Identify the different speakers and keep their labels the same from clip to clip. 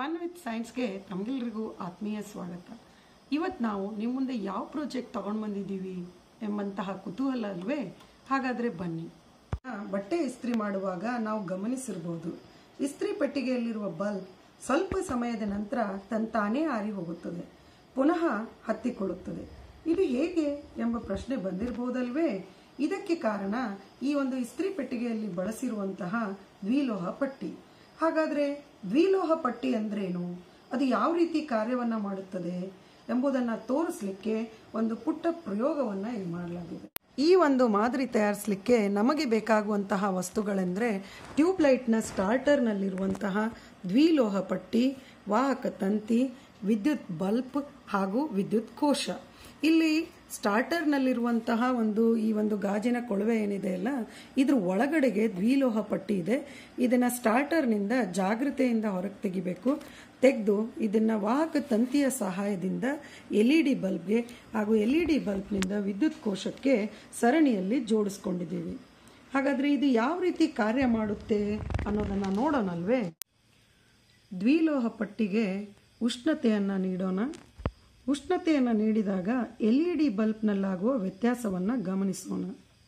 Speaker 1: fun with ಸೈನ್ಸ್ಗೆ ತಮಗೆಲ್ರಿಗೂ ಆತ್ಮೀಯ ಸ್ವಾಗತ ಇವತ್ತು ನಾವು ನಿಮ್ಮ ಮುಂದೆ ಯಾವ ಪ್ರಾಜೆಕ್ಟ್ ತಗೊಂಡು ಬಂದಿದ್ದೀವಿ ಎಂಬಂತಹ ಕುತೂಹಲ ಅಲ್ವೇ ಹಾಗಾದರೆ ಬನ್ನಿ ಆ, ಬಟ್ಟೆ ಇಸ್ತ್ರಿ ಮಾಡುವಾಗ ನಾವು ಗಮನಿಸಿರ್ಬೋದು ಇಸ್ತ್ರಿ ಪೆಟ್ಟಿಗೆಯಲ್ಲಿರುವ ಬಲ್ಬ್ ಸ್ವಲ್ಪ ಸಮಯದ ನಂತರ ತನ್ನ ತಾನೇ ಆರಿ ಹೋಗುತ್ತದೆ ಪುನಃ ಹತ್ತಿಕೊಳ್ಳುತ್ತದೆ ಇದು ಹೇಗೆ ಎಂಬ ಪ್ರಶ್ನೆ ಬಂದಿರಬಹುದಲ್ವೇ ಇದಕ್ಕೆ ಕಾರಣ ಈ ಒಂದು ಇಸ್ತ್ರಿ ಪೆಟ್ಟಿಗೆಯಲ್ಲಿ ಬಳಸಿರುವಂತಹ ದ್ವಿಲೋಹ ಪಟ್ಟಿ ಹಾಗಾದ್ರೆ ದ್ವಿಲೋಹ ಪಟ್ಟಿ ಅಂದ್ರೇನು ಅದು ಯಾವ ರೀತಿ ಕಾರ್ಯವನ್ನ ಮಾಡುತ್ತದೆ ಎಂಬುದನ್ನ ತೋರಿಸ್ಲಿಕ್ಕೆ ಒಂದು ಪುಟ್ಟ ಪ್ರಯೋಗವನ್ನ ಇಲ್ಲಿ ಮಾಡಲಾಗಿದೆ ಈ ಒಂದು ಮಾದರಿ ತಯಾರಿಸಲಿಕ್ಕೆ ನಮಗೆ ಬೇಕಾಗುವಂತಹ ವಸ್ತುಗಳೆಂದರೆ ಟ್ಯೂಬ್ ಲೈಟ್ನ ಸ್ಟಾರ್ಟರ್ನಲ್ಲಿರುವಂತಹ ದ್ವಿಲೋಹ ಪಟ್ಟಿ ವಾಹಕ ತಂತಿ ವಿದ್ಯುತ್ ಬಲ್ಬ್ ಹಾಗೂ ವಿದ್ಯುತ್ ಕೋಶ ಇಲ್ಲಿ ಸ್ಟಾರ್ಟರ್ನಲ್ಲಿರುವಂತಹ ಒಂದು ಈ ಒಂದು ಗಾಜಿನ ಕೊಳವೆ ಏನಿದೆ ಅಲ್ಲ ಇದ್ರ ಒಳಗಡೆಗೆ ದ್ವಿಲೋಹ ಪಟ್ಟಿ ಇದೆ ಇದನ್ನ ಸ್ಟಾರ್ಟರ್ನಿಂದ ಜಾಗೃತೆಯಿಂದ ಹೊರಗೆ ತೆಗಿಬೇಕು ತೆಗೆದು ಇದನ್ನ ವಾಹಕ ತಂತಿಯ ಸಹಾಯದಿಂದ ಎಲ್ ಇ ಡಿ ಬಲ್ಬ್ಗೆ ಹಾಗೂ ಎಲ್ ಇ ಡಿ ಬಲ್ಬ್ನಿಂದ ವಿದ್ಯುತ್ ಕೋಶಕ್ಕೆ ಸರಣಿಯಲ್ಲಿ ಜೋಡಿಸ್ಕೊಂಡಿದ್ದೀವಿ ಹಾಗಾದ್ರೆ ಇದು ಯಾವ ರೀತಿ ಕಾರ್ಯ ಮಾಡುತ್ತೆ ಅನ್ನೋದನ್ನ ನೋಡೋಣಲ್ವೇ ದ್ವಿಲೋಹ ಪಟ್ಟಿಗೆ ಉಷ್ಣತೆಯನ್ನು ನೀಡೋಣ ಉಷ್ಣತೆಯನ್ನು ನೀಡಿದಾಗ ಎಲ್ ಇ ಡಿ ಬಲ್ಬ್ನಲ್ಲಾಗುವ ವ್ಯತ್ಯಾಸವನ್ನು ಗಮನಿಸೋಣ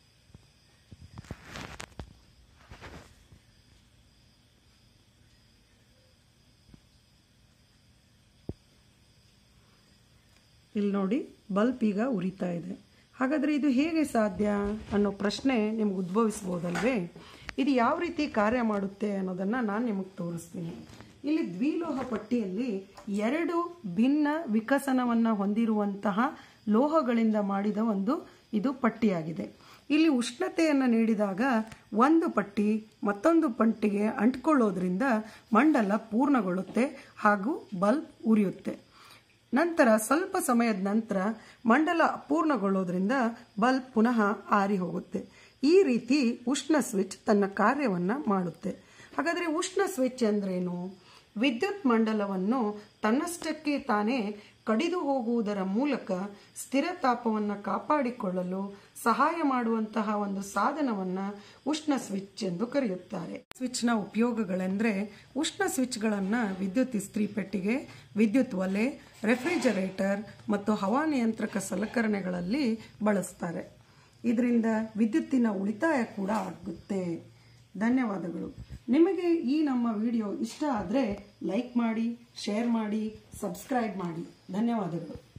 Speaker 1: ಇಲ್ಲಿ ನೋಡಿ ಬಲ್ಬ್ ಈಗ ಉರಿತಾ ಇದೆ ಹಾಗಾದರೆ ಇದು ಹೇಗೆ ಸಾಧ್ಯ ಅನ್ನೋ ಪ್ರಶ್ನೆ ನಿಮ್ಗೆ ಉದ್ಭವಿಸ್ಬೋದಲ್ವೇ ಇದು ಯಾವ ರೀತಿ ಕಾರ್ಯ ಮಾಡುತ್ತೆ ಅನ್ನೋದನ್ನು ನಾನು ನಿಮಗೆ ತೋರಿಸ್ತೀನಿ ಇಲ್ಲಿ ದ್ವಿಲೋಹ ಪಟ್ಟಿಯಲ್ಲಿ ಎರಡು ಭಿನ್ನ ವಿಕಸನವನ್ನು ಹೊಂದಿರುವಂತಹ ಲೋಹಗಳಿಂದ ಮಾಡಿದ ಒಂದು ಇದು ಪಟ್ಟಿಯಾಗಿದೆ ಇಲ್ಲಿ ಉಷ್ಣತೆಯನ್ನು ನೀಡಿದಾಗ ಒಂದು ಪಟ್ಟಿ ಮತ್ತೊಂದು ಪಟ್ಟಿಗೆ ಅಂಟ್ಕೊಳ್ಳೋದ್ರಿಂದ ಮಂಡಲ ಪೂರ್ಣಗೊಳ್ಳುತ್ತೆ ಹಾಗೂ ಬಲ್ಬ್ ಉರಿಯುತ್ತೆ ನಂತರ ಸ್ವಲ್ಪ ಸಮಯದ ನಂತರ ಮಂಡಲ ಅಪೂರ್ಣಗೊಳ್ಳೋದ್ರಿಂದ ಬಲ್ಬ್ ಪುನಃ ಆರಿ ಹೋಗುತ್ತೆ ಈ ರೀತಿ ಉಷ್ಣ ಸ್ವಿಚ್ ತನ್ನ ಕಾರ್ಯವನ್ನ ಮಾಡುತ್ತೆ ಹಾಗಾದ್ರೆ ಉಷ್ಣ ಸ್ವಿಚ್ ಅಂದ್ರೇನು ವಿದ್ಯುತ್ ಮಂಡಲವನ್ನು ತನ್ನಷ್ಟಕ್ಕೆ ತಾನೇ ಕಡಿದು ಹೋಗುವುದರ ಮೂಲಕ ಸ್ಥಿರ ತಾಪವನ್ನು ಕಾಪಾಡಿಕೊಳ್ಳಲು ಸಹಾಯ ಮಾಡುವಂತಹ ಒಂದು ಸಾಧನವನ್ನ ಉಷ್ಣ ಸ್ವಿಚ್ ಎಂದು ಕರೆಯುತ್ತಾರೆ ಸ್ವಿಚ್ನ ಉಪಯೋಗಗಳೆಂದ್ರೆ ಉಷ್ಣ ಸ್ವಿಚ್ಗಳನ್ನ ವಿದ್ಯುತ್ ಇಸ್ತ್ರಿ ಪೆಟ್ಟಿಗೆ ವಿದ್ಯುತ್ ಒಲೆ ರೆಫ್ರಿಜರೇಟರ್ ಮತ್ತು ಹವಾನಿಯಂತ್ರಕ ಸಲಕರಣೆಗಳಲ್ಲಿ ಬಳಸ್ತಾರೆ ಇದರಿಂದ ವಿದ್ಯುತ್ತಿನ ಉಳಿತಾಯ ಕೂಡ ಆಗುತ್ತೆ ಧನ್ಯವಾದಗಳು ನಿಮಗೆ ಈ ನಮ್ಮ ವಿಡಿಯೋ ಇಷ್ಟ ಆದರೆ ಲೈಕ್ ಮಾಡಿ ಶೇರ್ ಮಾಡಿ ಸಬ್ಸ್ಕ್ರೈಬ್ ಮಾಡಿ ಧನ್ಯವಾದಗಳು